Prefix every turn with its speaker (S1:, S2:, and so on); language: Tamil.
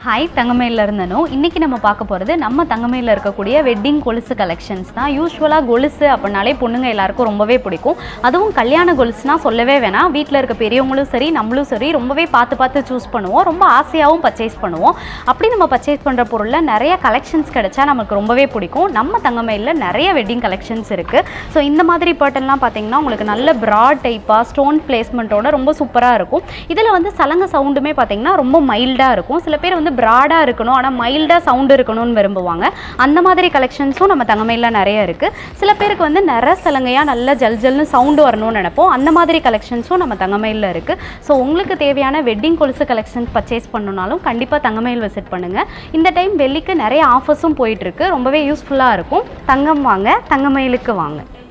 S1: ஹாய் தங்கமயில இருந்தனோ இன்றைக்கி நம்ம பார்க்க போகிறது நம்ம தங்கமயில இருக்கக்கூடிய வெட்டிங் கொலுசு கலெக்ஷன்ஸ் தான் யூஸ்வலாக கொலுசு அப்படின்னாலே பொண்ணுங்க எல்லாருக்கும் ரொம்பவே பிடிக்கும் அதுவும் கல்யாண கொலுசுனா சொல்லவே வேணாம் வீட்டில் இருக்க பெரியவங்களும் சரி நம்மளும் சரி ரொம்பவே பார்த்து பார்த்து சூஸ் பண்ணுவோம் ரொம்ப ஆசையாகவும் பர்ச்சேஸ் பண்ணுவோம் அப்படி நம்ம பர்ச்சேஸ் பண்ணுற பொருளில் நிறைய கலெக்ஷன்ஸ் கிடைச்சா நமக்கு ரொம்பவே பிடிக்கும் நம்ம தங்கமயிலில் நிறைய வெட்டிங் கலெக்ஷன்ஸ் இருக்குது ஸோ இந்த மாதிரி பேட்டர்ன்லாம் பார்த்தீங்கன்னா உங்களுக்கு நல்ல ப்ராட் டைப்பாக ஸ்டோன் பிளேஸ்மெண்ட்டோட ரொம்ப சூப்பராக இருக்கும் இதில் வந்து சலங்க சவுண்டுமே பார்த்தீங்கன்னா ரொம்ப மைல்டாக இருக்கும் சில பேர் வந்து ப்ராடாக இருக்கணும் ஆனால் மைல்டாக சவுண்டு இருக்கணும்னு விரும்புவாங்க அந்த மாதிரி கலெக்ஷன்ஸும் நம்ம தங்கமையில் நிறைய இருக்குது சில பேருக்கு வந்து நிற சலங்கையாக நல்ல ஜல் ஜல்னு சவுண்டு வரணும்னு நினைப்போம் அந்த மாதிரி கலெக்ஷன்ஸும் நம்ம தங்கமயிலில் இருக்குது ஸோ உங்களுக்கு தேவையான வெட்டிங் கொலுசு கலெக்ஷன்ஸ் பர்ச்சேஸ் பண்ணணுனாலும் கண்டிப்பாக தங்கமயில் விசிட் பண்ணுங்கள் இந்த டைம் வெள்ளிக்கு நிறைய ஆஃபர்ஸும் போயிட்டுருக்கு ரொம்பவே யூஸ்ஃபுல்லாக இருக்கும் தங்கம் வாங்க தங்கமயிலுக்கு வாங்க